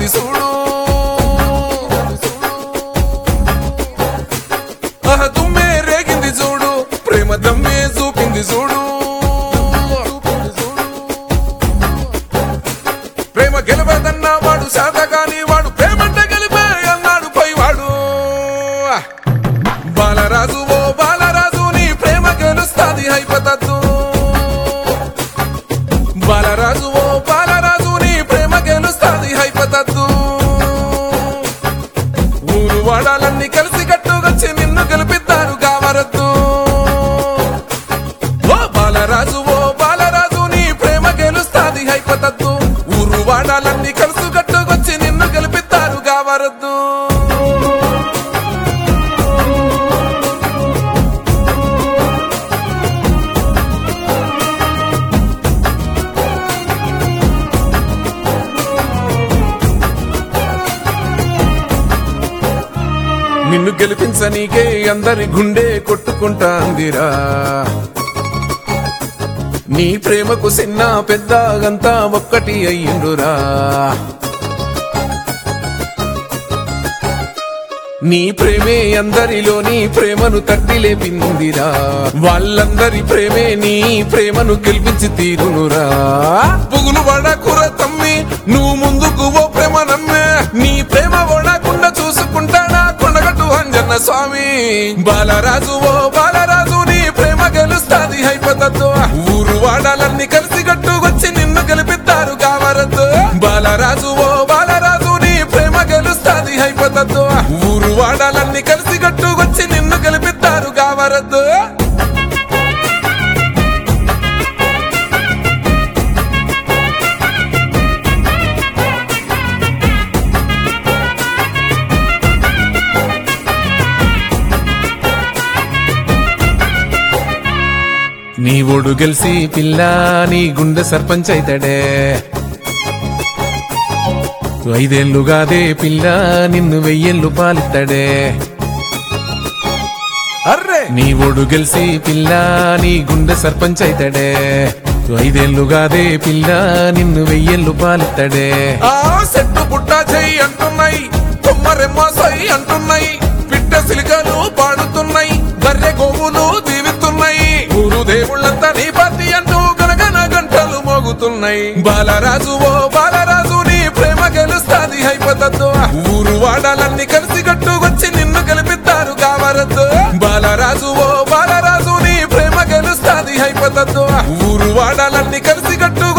గెలిచినది చూడు ఆహ తుమ్మే రేగింది చూడు ప్రేమ దమ్మే చూపింది చూడు ప్రేమ గెలవదన్న వాడు శాతగాని వాడు ప్రేమంటే గెలిపే అన్నాడు పైవాడు బాలరాజు ఓ బాలరాజు నీ ప్రేమ గెలుస్తాది హైపతద్దు బాలరాజు ఓ బాలరాజు నీ ప్రేమ గెలుస్తాది హైపతద్దు ఊరు వాడాలన్నీ కలిసి కట్టుకొచ్చి నిన్ను గెలిపిస్తారు కావరద్దు ఓ బాలరాజు ఓ బాలరాజు నీ ప్రేమ గెలుస్తాది హైపతద్దు ఊరు వాడాలన్నీ కలిసి కట్టుకొచ్చి నిన్ను గెలిపిస్తారు కావరద్దు నిన్ను గెలిపించనీకే అందరి గుండె కొట్టుకుంటాందిరా నీ ప్రేమకు చిన్న పెద్ద అంతా ఒక్కటి అయ్యిండురా నీ ప్రేమే అందరిలో నీ ప్రేమను తట్టి లేపిందిరా వాళ్ళందరి ప్రేమే నీ ప్రేమను గెలిపించి తీరునురా పుగులు వడకుర తమ్మి నువ్వు ముందుకు ఓ ప్రేమ నమ్మే నీ ప్రేమ వడకుండా చూసుకుంటాడా కొండగట్టు అంజన్న స్వామి బాలరాజు ఓ బాలరాజు నీ ప్రేమ గెలుస్తాది హైపతతో ఊరు వాడాలన్నీ కలిసి కట్టుకొచ్చి నిన్ను గెలిపిస్తారు కావరద్దు బాలరాజు ఓ బాలరాజు నీ ప్రేమ గెలుస్తాది హైపతతో ఊరు వాడాలన్నీ కలిసి కట్టుకొచ్చి నిన్ను గెలిపిస్తారు కావరద్దు నీ ఓడు గెలిసి పిల్ల నీ గుండె సర్పంచ్ అయితాడే ఐదేళ్లుగాదే పిల్ల నిన్ను వెయ్యేళ్ళు పాలిస్తాడే అర్రే నీ ఓడు గెలిసి పిల్ల నీ గుండె సర్పంచ్ అయితాడే ఐదేళ్లుగాదే పిల్ల నిన్ను వెయ్యేళ్ళు పాలిస్తాడే ఆ సెట్టు పుట్టా చెయ్యి అంటున్నాయి కొమ్మరెమ్మ సై అంటున్నాయి పిట్ట సిలికలు పాడుతున్నాయి బర్రె గోవులు దీవిస్తున్నాయి ఊరు దేవుళ్ళంతా నీ పార్టీ అంటూ గనగన గంటలు మోగుతున్నాయి బాలరాజు ఓ బాలరాజు నీ ప్రేమ గెలుస్తాది హైపతద్దు ఊరు వాడాలన్నీ కలిసి కట్టుకొచ్చి నిన్ను గెలిపిస్తారు కావరద్దు బాలరాజు ఓ బాలరాజు నీ ప్రేమ గెలుస్తాది హైపతద్దు ఊరు వాడాలన్నీ కలిసి కట్టు